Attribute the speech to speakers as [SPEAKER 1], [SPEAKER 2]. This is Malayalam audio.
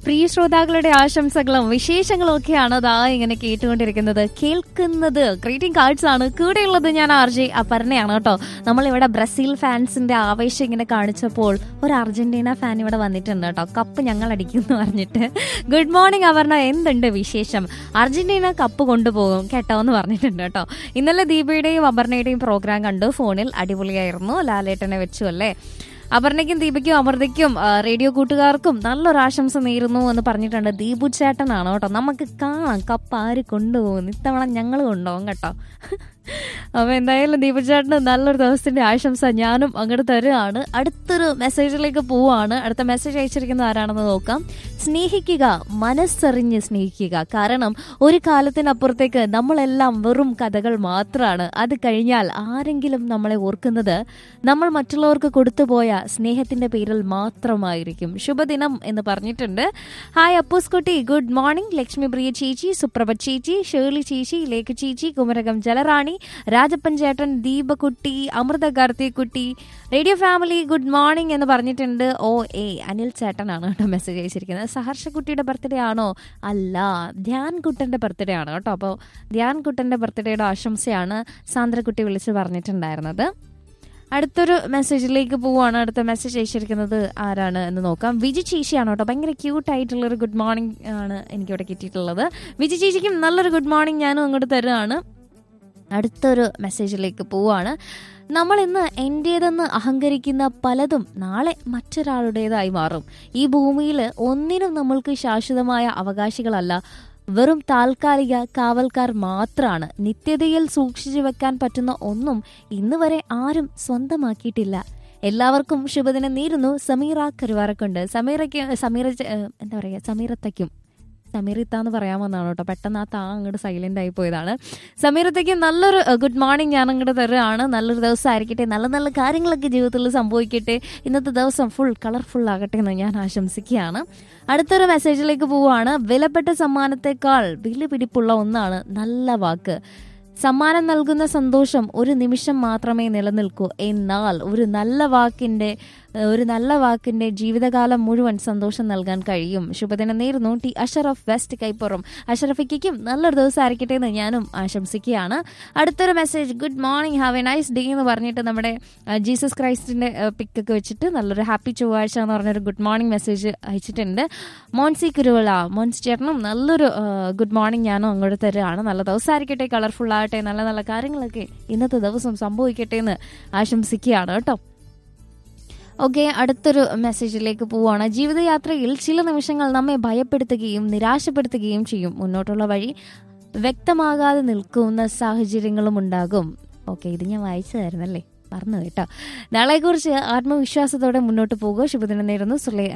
[SPEAKER 1] പ്രിയ ശ്രോതാക്കളുടെ ആശംസകളും വിശേഷങ്ങളും ഒക്കെയാണ് അതാ ഇങ്ങനെ കേട്ടുകൊണ്ടിരിക്കുന്നത് കേൾക്കുന്നത് ഗ്രീറ്റിംഗ് കാർഡ്സ് ആണ് കൂടെയുള്ളത് ഞാൻ ആർ ജെ അപർണയാണ് കേട്ടോ നമ്മളിവിടെ ബ്രസീൽ ഫാൻസിന്റെ ആവേശം ഇങ്ങനെ കാണിച്ചപ്പോൾ ഒരു അർജന്റീന ഫാൻ ഇവിടെ വന്നിട്ടുണ്ട് കേട്ടോ കപ്പ് ഞങ്ങൾ അടിക്കുന്നു പറഞ്ഞിട്ട് ഗുഡ് മോർണിംഗ് അപർണ എന്തുണ്ട് വിശേഷം അർജന്റീന കപ്പ് കൊണ്ടുപോകും കേട്ടോ എന്ന് പറഞ്ഞിട്ടുണ്ട് കേട്ടോ ഇന്നലെ ദീപയുടെയും അപർണയുടെയും പ്രോഗ്രാം കണ്ടു ഫോണിൽ അടിപൊളിയായിരുന്നു ലാലേട്ടനെ വെച്ചു അല്ലേ അപർണയ്ക്കും ദീപയ്ക്കും അമൃതയ്ക്കും ആ, റേഡിയോ കൂട്ടുകാർക്കും നല്ലൊരു ആശംസ നേരുന്നു എന്ന് പറഞ്ഞിട്ടുണ്ട് ദീപു ചേട്ടനാണ് കേട്ടോ നമുക്ക് കാണാം കപ്പ് ആര് കൊണ്ടുപോകുന്നു ഇത്തവണ ഞങ്ങൾ കൊണ്ടുപോകും കേട്ടോ അപ്പൊ എന്തായാലും ദീപു ചേട്ടന് നല്ലൊരു ദിവസത്തിന്റെ ആശംസ ഞാനും അങ്ങോട്ട് തരുകയാണ് അടുത്തൊരു മെസ്സേജിലേക്ക് പോവാണ് അടുത്ത മെസ്സേജ് അയച്ചിരിക്കുന്നത് ആരാണെന്ന് നോക്കാം സ്നേഹിക്കുക മനസ്സറിഞ്ഞ് സ്നേഹിക്കുക കാരണം ഒരു കാലത്തിനപ്പുറത്തേക്ക് നമ്മളെല്ലാം വെറും കഥകൾ മാത്രമാണ് അത് കഴിഞ്ഞാൽ ആരെങ്കിലും നമ്മളെ ഓർക്കുന്നത് നമ്മൾ മറ്റുള്ളവർക്ക് കൊടുത്തുപോയ സ്നേഹത്തിന്റെ പേരിൽ മാത്രമായിരിക്കും ശുഭദിനം എന്ന് പറഞ്ഞിട്ടുണ്ട് hi Appuskutty good morning Lakshmi Priya ചേച്ചി സുപ്രഭ ചേച്ചി ഷേർലി ചേച്ചി ലേഖ ചേച്ചി കുമരകം ജലറാണി രാജപ്പൻ ചേട്ടൻ Deepakutty Amritha Karthikkutty radio family good morning എന്ന് പറഞ്ഞിട്ടുണ്ട് ഓ ഏ അനിൽ ചേട്ടനാണ് കേട്ടോ മെസ്സേജ് അയച്ചിരിക്കുന്നത് സഹർഷക്കുട്ടിയുടെ ബർത്ത്ഡേ ആണോ അല്ല ധ്യാൻ കുട്ടന്റെ ബർത്ത്ഡേ ആണ് കേട്ടോ അപ്പോൾ ധ്യാൻ കുട്ടന്റെ ബർത്ത്ഡേയുടെ ആശംസയാണ് സാന്ദ്രക്കുട്ടി വിളിച്ച് പറഞ്ഞിട്ടുണ്ടായിരുന്നത് അടുത്തൊരു മെസ്സേജിലേക്ക് പോവാണ് അടുത്ത മെസ്സേജ് അയച്ചിരിക്കുന്നത് ആരാണ് എന്ന് നോക്കാം വിജി ചേച്ചിയാണ് കേട്ടോ ഭയങ്കര ക്യൂട്ട് ആയിട്ടുള്ളൊരു ഗുഡ് മോർണിംഗ് ആണ് എനിക്കിവിടെ കിട്ടിയിട്ടുള്ളത് വിജി ചേച്ചിക്കും നല്ലൊരു ഗുഡ് മോർണിംഗ് ഞാനും അങ്ങോട്ട് തരുകയാണ് അടുത്തൊരു മെസ്സേജിലേക്ക് പോവാണ് നമ്മൾ ഇന്ന് എൻ്റേതെന്ന് അഹങ്കരിക്കുന്ന പലതും നാളെ മറ്റൊരാളുടേതായി മാറും ഈ ഭൂമിയിൽ ഒന്നിനും നമ്മൾക്ക് ശാശ്വതമായ അവകാശികളല്ല വെറും താൽക്കാലിക കാവൽക്കാർ മാത്രമാണ് നിത്യതയിൽ സൂക്ഷിച്ചു വെക്കാൻ പറ്റുന്ന ഒന്നും ഇന്ന് വരെ ആരും സ്വന്തമാക്കിയിട്ടില്ല എല്ലാവർക്കും ശുഭദിനം നേരുന്നു സമീറ കരുവാറക്കുണ്ട് സമീറയ്ക്ക് സമീറ ചെ- ഏഹ് എന്താ പറയുക സമീറത്തയ്ക്കും സമീറിത്ത എന്ന് പറയാമെന്നാണ് കേട്ടോ പെട്ടെന്ന് ആ താ അങ്ങോട്ട് സൈലന്റ് ആയി പോയതാണ് സമീറത്തേക്ക് നല്ലൊരു ഗുഡ് മോർണിംഗ് ഞാൻ അങ്ങോട്ട് തരുകയാണ് നല്ലൊരു ദിവസം ആയിരിക്കട്ടെ നല്ല നല്ല കാര്യങ്ങളൊക്കെ ജീവിതത്തിൽ സംഭവിക്കട്ടെ ഇന്നത്തെ ദിവസം ഫുൾ കളർഫുൾ ആകട്ടെ എന്ന് ഞാൻ ആശംസിക്കുകയാണ് അടുത്തൊരു മെസ്സേജിലേക്ക് പോവുകയാണ് വിലപ്പെട്ട സമ്മാനത്തെക്കാൾ വിലപിടിപ്പുള്ള ഒന്നാണ് നല്ല വാക്ക് സമ്മാനം നൽകുന്ന സന്തോഷം ഒരു നിമിഷം മാത്രമേ നിലനിൽക്കൂ എന്നാൽ ഒരു നല്ല വാക്കിന്റെ ഏഹ്, ഒരു നല്ല വാക്കിന്റെ ജീവിതകാലം മുഴുവൻ സന്തോഷം നൽകാൻ കഴിയും ശുഭദിനം നേരുന്നു ടി അഷറഫ് വെസ്റ്റ് കൈപ്പുറം അഷറഫിക്കും നല്ലൊരു ദിവസം ആയിരിക്കട്ടെ എന്ന് ഞാനും ആശംസിക്കുകയാണ് അടുത്തൊരു message good morning have a nice day എന്ന് പറഞ്ഞിട്ട് നമ്മുടെ ആ, ജീസസ് ക്രൈസ്റ്റിന്റെ പിക്കൊക്കെ വെച്ചിട്ട് നല്ലൊരു ഹാപ്പി ചൊവ്വാഴ്ച എന്ന് പറഞ്ഞൊരു ഗുഡ് മോർണിംഗ് മെസ്സേജ് അയച്ചിട്ടുണ്ട് മോൻസി കുരുവിള മോൻസി ചേട്ടനും നല്ലൊരു ഗുഡ് മോർണിംഗ് ഞാനും അങ്ങോട്ട് തരുകയാണ് നല്ല ദിവസമായിരിക്കട്ടെ കളർഫുൾ ആകട്ടെ നല്ല നല്ല കാര്യങ്ങളൊക്കെ ഇന്നത്തെ ദിവസം സംഭവിക്കട്ടെ എന്ന് ആശംസിക്കുകയാണ് കേട്ടോ ഓക്കെ അടുത്തൊരു മെസ്സേജിലേക്ക് പോവുകയാണ് ജീവിതയാത്രയിൽ ചില നിമിഷങ്ങൾ നമ്മെ ഭയപ്പെടുത്തുകയും നിരാശപ്പെടുത്തുകയും ചെയ്യും മുന്നോട്ടുള്ള വഴി വ്യക്തമാകാതെ നിൽക്കുന്ന സാഹചര്യങ്ങളും ഉണ്ടാകും ഓക്കെ ഇത് ഞാൻ വായിച്ചതായിരുന്നല്ലേ മറന്നു കേട്ടോ നാളെക്കുറിച്ച് ആത്മവിശ്വാസത്തോടെ മുന്നോട്ട് പോകുക ശുഭദിനം നേരുന്നു സുലൈ